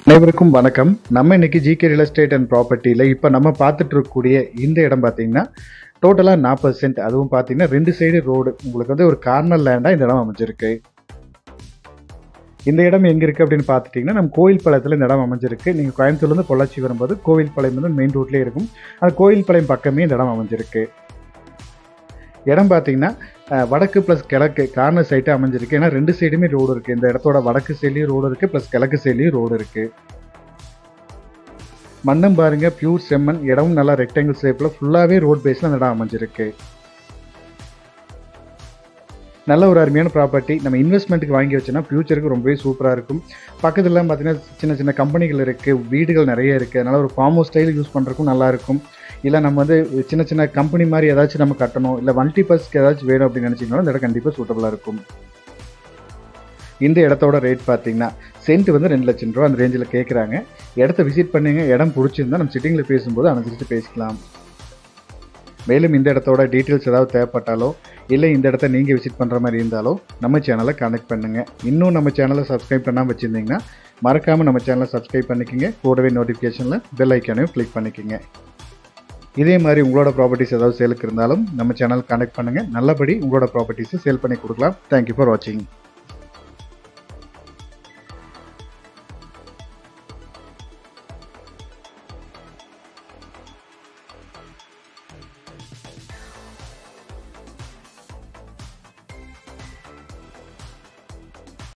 அனைவருக்கும் வணக்கம் நம்ம இன்னைக்கு ஜிகே ரியல் எஸ்டேட் அண்ட் ப்ராப்பர்ட்டியில் இப்போ நம்ம பார்த்துட்டு இருக்கக்கூடிய இந்த இடம் பார்த்தீங்கன்னா டோட்டலாக நாற்பது சென்ட் அதுவும் பார்த்தீங்கன்னா ரெண்டு சைடு ரோடு உங்களுக்கு வந்து ஒரு கார்னர் லேண்டாக இந்த இடம் அமைஞ்சிருக்கு இந்த இடம் எங்கே இருக்குது அப்படின்னு பார்த்துட்டிங்கன்னா நம்ம கோயில் பாளையத்தில் இந்த இடம் அமைஞ்சிருக்கு நீங்கள் கோயம்புத்தூர்லேருந்து பொள்ளாச்சி வரும்போது கோவில் பாளையம் வந்து மெயின் ரோட்லேயே இருக்கும் அந்த கோயில் பாளையம் பக்கமே இந்த இடம் அமைஞ்சிருக்கு இடம் பார்த்தீங்கன்னா அஹ், வடக்கு ப்ளஸ் கிழக்கு கார்னர் சைட்டு அமைஞ்சிருக்கு ஏன்னா ரெண்டு சைடுமே ரோடு இருக்குது இந்த இடத்தோட வடக்கு சைட்லேயும் ரோடு இருக்குது ப்ளஸ் கிழக்கு சைட்லேயும் ரோடு இருக்குது மண்ணும் பாருங்க பியூர் செம்மண் இடமும் நல்லா ரெக்டாங்கிள் ஷேப்பில் ஃபுல்லாகவே ரோட் பேஸில் அந்த இடம் அமைஞ்சிருக்கு நல்ல ஒரு அருமையான ப்ராப்பர்ட்டி நம்ம இன்வெஸ்ட்மெண்ட்டுக்கு வாங்கி வச்சோன்னா ஃப்யூச்சருக்கு ரொம்பவே சூப்பராக இருக்கும் பக்கத்துலலாம் பார்த்தீங்கன்னா சின்ன சின்ன கம்பெனிகள் இருக்குது வீடுகள் நிறைய இருக்குது அதனால் ஒரு ஃபார்ம் ஹவுஸ் ஸ்டைல் யூஸ் பண்ணுறதுக்கும் நல்லாயிருக்கும் இல்லை நம்ம வந்து சின்ன சின்ன கம்பெனி மாதிரி ஏதாச்சும் நம்ம கட்டணும் இல்லை மல்டி பர்ஸ்க்கு ஏதாச்சும் வேணும் அப்படின்னு நினச்சிங்கன்னா இந்த இடம் கண்டிப்பாக சூட்டபுளாக இருக்கும் இந்த இடத்தோட ரேட் பார்த்தீங்கன்னா சென்ட் வந்து ரெண்டு லட்சம் ரூபா அந்த ரேஞ்சில் கேட்குறாங்க இடத்த விசிட் பண்ணுங்க இடம் பிடிச்சிருந்தா நம்ம சிட்டிங்கில் பேசும்போது அனுசரித்து பேசிக்கலாம் மேலும் இந்த இடத்தோட டீட்டெயில்ஸ் ஏதாவது தேவைப்பட்டாலோ இல்லை இந்த இடத்த நீங்கள் விசிட் பண்ணுற மாதிரி இருந்தாலோ நம்ம சேனலை கனெக்ட் பண்ணுங்கள் இன்னும் நம்ம சேனலை சப்ஸ்கிரைப் பண்ணாமல் வச்சுருந்தீங்கன்னா மறக்காமல் நம்ம சேனலை சப்ஸ்கிரைப் பண்ணிக்கோங்க கூடவே நோட்டிஃபிகேஷனில் பெல் ஐக்கானையும் கிளிக் பண்ணிக்கோங்க இதே மாதிரி உங்களோட ப்ராப்பர்ட்டிஸ் ஏதாவது சேலுக்கு இருந்தாலும் நம்ம சேனல் கனெக்ட் பண்ணுங்கள் நல்லபடி உங்களோட ப்ராப்பர்ட்டிஸை சேல் பண்ணி கொடுக்கலாம் தேங்க்யூ ஃபார் வாட்சிங்